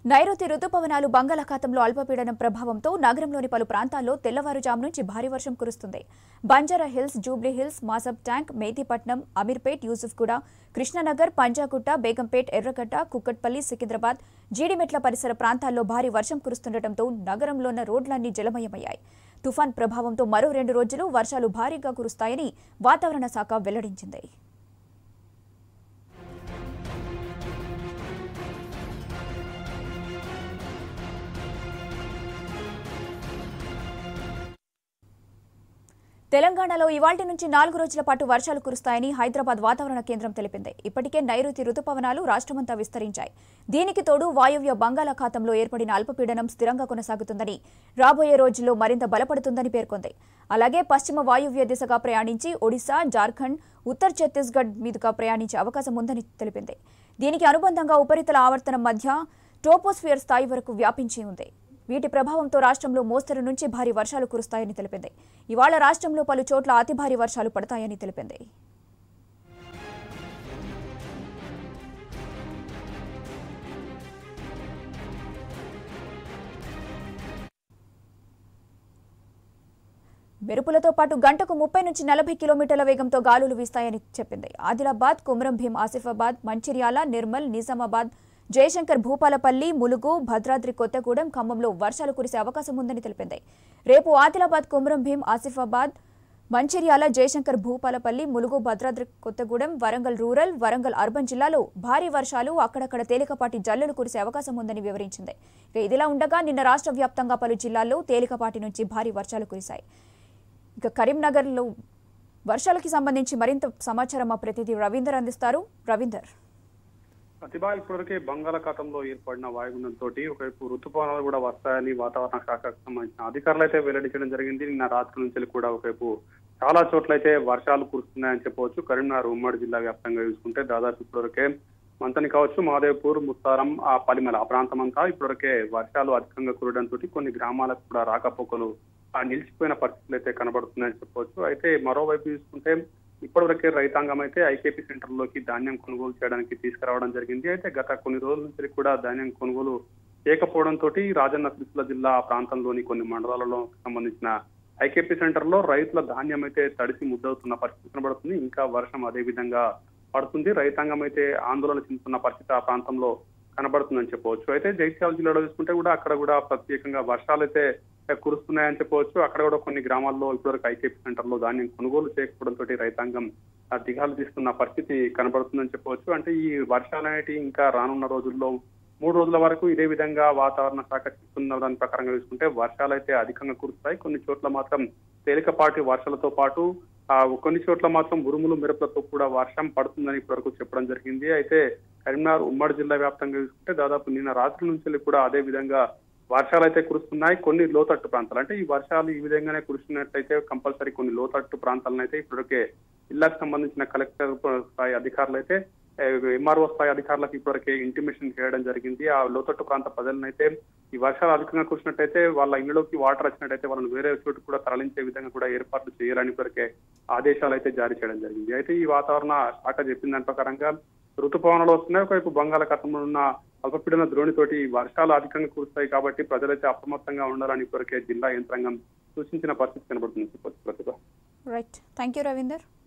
నైరుతి రుతుపవనాలు బంగాళాఖాతంలో అల్పపీడనం ప్రభావంతో నగరంలోని పలు ప్రాంతాల్లో తెల్లవారుజాము నుంచి భారీ వర్షం కురుస్తుంది Banjara Hills Jubilee Hills Masab Tank Mehdipatnam Ameerpet Yousufguda Krishnanagar Panjagutta Begumpet Erragadda Kukatpally Secunderabad Jeedimetla పరిసర ప్రాంతాల్లో భారీ వర్షం కురుస్తుండటంతో నగరంలో ఉన్న రోడ్లన్నీ జలమయమయ్యాయి తుఫాన్ ప్రభావంతో మరో రెండు రోజులు వర్షాలు భారీగా కురుస్తాయని వాతావరణ శాఖ వెల్లడించింది తెలంగాణలో ఇవాల్టి నుంచి నాలుగు రోజుల పాటు వర్షాలు కురుస్తాయని హైదరాబాద్ వాతావరణ కేంద్రం తెలిపింది ఇప్పటికే నైరుతి రుతుపవనాలు రాష్ట్రమంతా విస్తరించాయి దీనికి తోడు వాయువ్య బంగాళాఖాతంలో ఏర్పడిన అల్పపీడనం స్థిరంగా కొనసాగుతుందని రాబోయే రోజుల్లో మరింత బలపడుతుందని పేర్కొంది అలాగే పశ్చిమ వాయువ్య దిశగా ప్రయాణించి ఒడిశా జార్ఖండ్ ఉత్తర్ ఛత్తీస్గఢ్ మీదుగా ప్రయాణించే అవకాశం ఉందని తెలిపింది దీనికి అనుబంధంగా ఉపరితల ఆవర్తనం మధ్య ట్రోపోస్ఫియర్ స్థాయి వరకు వ్యాపించి ఉంది వీటి ప్రభావంతో రాష్ట్రంలో మోస్తరు నుంచి భారీ వర్షాలు కురుస్తాయని తెలిపింది ఇవాళ రాష్ట్రంలో పలు చోట్ల అతి భారీ వర్షాలు పడతాయని తెలిపింది మెరుపులతో పాటు గంటకు ముప్పై నుంచి నలభై కిలోమీటర్ల వేగంతో గాలులు వీస్తాయని చెప్పింది ఆదిలాబాద్ కుమరం భీం ఆసిఫాబాద్ మంచిర్యాల నిర్మల్ నిజామాబాద్ జయశంకర్ భూపాలపల్లి ములుగు భద్రాద్రి కొత్తగూడెం ఖమ్మంలో వర్షాలు కురిసే అవకాశం ఉందని తెలిపింది రేపు ఆదిలాబాద్ కుమరం భీం ఆసిఫాబాద్ మంచిర్యాల జయశంకర్ భూపాలపల్లి ములుగు భద్రాద్రి కొత్తగూడెం వరంగల్ రూరల్ వరంగల్ అర్బన్ జిల్లాలో భారీ వర్షాలు అక్కడక్కడ తేలికపాటి జల్లులు కురిసే అవకాశం ఉందని వివరించింది ఇక ఇదిలా ఉండగా నిన్న రాష్ట్ర వ్యాప్తంగా పలు జిల్లాల్లో తేలికపాటి నుంచి భారీ వర్షాలు కురిశాయి ఇక కరీంనగర్లో వర్షాలకి సంబంధించి మరింత సమాచారం మా ప్రతినిధి రవీందర్ అందిస్తారు రవీందర్ ప్రతిభా ఇప్పటివరకే బంగాళాఖాతంలో ఏర్పడిన వాయుగుండం తోటి ఒకవైపు ఋతుపవనాలు కూడా వస్తాయని వాతావరణ శాఖకు సంబంధించిన అధికారులు అయితే వెల్లడించడం జరిగింది నిన్న రాత్రి నుంచి కూడా ఒకవైపు చాలా చోట్ల అయితే వర్షాలు కురుస్తున్నాయని చెప్పవచ్చు కరీంనగర్ ఉమ్మడి జిల్లా వ్యాప్తంగా చూసుకుంటే దాదాపు ఇప్పటివరకే మంతని కావచ్చు మాదేవ్పూర్ ముత్తారం ఆ పలిమల ఆ ప్రాంతం అంతా ఇప్పటివరకే వర్షాలు అధికంగా కురడంతో కొన్ని గ్రామాలకు కూడా రాకపోకలు ఆ నిలిచిపోయిన పరిస్థితులు అయితే కనబడుతున్నాయని చెప్పవచ్చు అయితే మరోవైపు చూసుకుంటే ఇప్పటివరకే రైతాంగం అయితే ఐకేపీ సెంటర్లోకి ధాన్యం కొనుగోలు చేయడానికి తీసుకురావడం జరిగింది అయితే గత కొన్ని రోజుల నుంచి కూడా ధాన్యం కొనుగోలు చేయకపోవడంతో రాజన్న సిరిసిల్ల జిల్లా ఆ ప్రాంతంలోని కొన్ని మండలాలలో సంబంధించిన ఐకేపీ సెంటర్ లో రైతుల ధాన్యం అయితే తడిసి ముద్దవుతున్న పరిస్థితి కనబడుతుంది ఇంకా వర్షం అదే విధంగా పడుతుంది రైతాంగం అయితే ఆందోళన చెందుతున్న పరిస్థితి ఆ ప్రాంతంలో కనబడుతుందని చెప్పవచ్చు అయితే జగిత్యాల జిల్లాలో చూసుకుంటే కూడా అక్కడ కూడా ప్రత్యేకంగా వర్షాలు అయితే కురుస్తున్నాయని చెప్పవచ్చు అక్కడ కూడా కొన్ని గ్రామాల్లో ఇప్పటివరకు ఐకేపీ సెంటర్ లో ధాన్యం కొనుగోలు చేయకపోవడంతో రైతాంగం ఆ దిగాలు తీస్తున్న పరిస్థితి కనబడుతుందని చెప్పవచ్చు అంటే ఈ వర్షాలు అనేటివి ఇంకా రానున్న రోజుల్లో మూడు రోజుల వరకు ఇదే విధంగా వాతావరణ శాఖ చెప్తున్న దాని ప్రకారంగా చూసుకుంటే వర్షాలు అయితే అధికంగా కురుస్తాయి కొన్ని చోట్ల మాత్రం తేలికపాటి వర్షాలతో పాటు ఆ కొన్ని చోట్ల మాత్రం ఉరుములు మెరుపులతో కూడా వర్షం పడుతుందని ఇప్పటివరకు చెప్పడం జరిగింది అయితే కరీంనగర్ ఉమ్మడి జిల్లా వ్యాప్తంగా చూసుకుంటే దాదాపు నిన్న రాత్రి నుంచి కూడా అదే విధంగా వర్షాలు అయితే కురుస్తున్నాయి కొన్ని లోతట్టు ప్రాంతాలు అంటే ఈ వర్షాలు ఈ విధంగానే కురుస్తున్నట్టయితే కంపల్సరీ కొన్ని లోతట్టు ప్రాంతాలను అయితే ఇప్పటికే జిల్లాకు సంబంధించిన కలెక్టర్ స్థాయి అధికారులు అయితే ఎంఆర్ఓ స్థాయి అధికారులకు ఇప్పటివరకే ఇంటిమేషన్ చేయడం జరిగింది ఆ లోతట్టు ప్రాంత ప్రజలను అయితే ఈ వర్షాలు అధికంగా కురిసినట్టయితే వాళ్ళ ఇళ్లలోకి వాటర్ వచ్చినట్టయితే వాళ్ళని వేరే చోటు కూడా తరలించే విధంగా కూడా ఏర్పాట్లు చేయాలని ఇప్పటికే ఆదేశాలు అయితే జారీ చేయడం జరిగింది అయితే ఈ వాతావరణ శాఖ చెప్పిన దాని ప్రకారంగా ఋతుపవనాలు వస్తున్నాయి ఒకవైపు బంగాళాఖాతంలో ఉన్న అల్పపీడన ద్రోణితోటి వర్షాలు అధికంగా కురుస్తాయి కాబట్టి ప్రజలైతే అప్రమత్తంగా ఉండాలని ఇప్పటికే జిల్లా యంత్రాంగం సూచించిన పరిస్థితి కనబడుతుంది చెప్పొచ్చు Pratibha right thank you Ravinder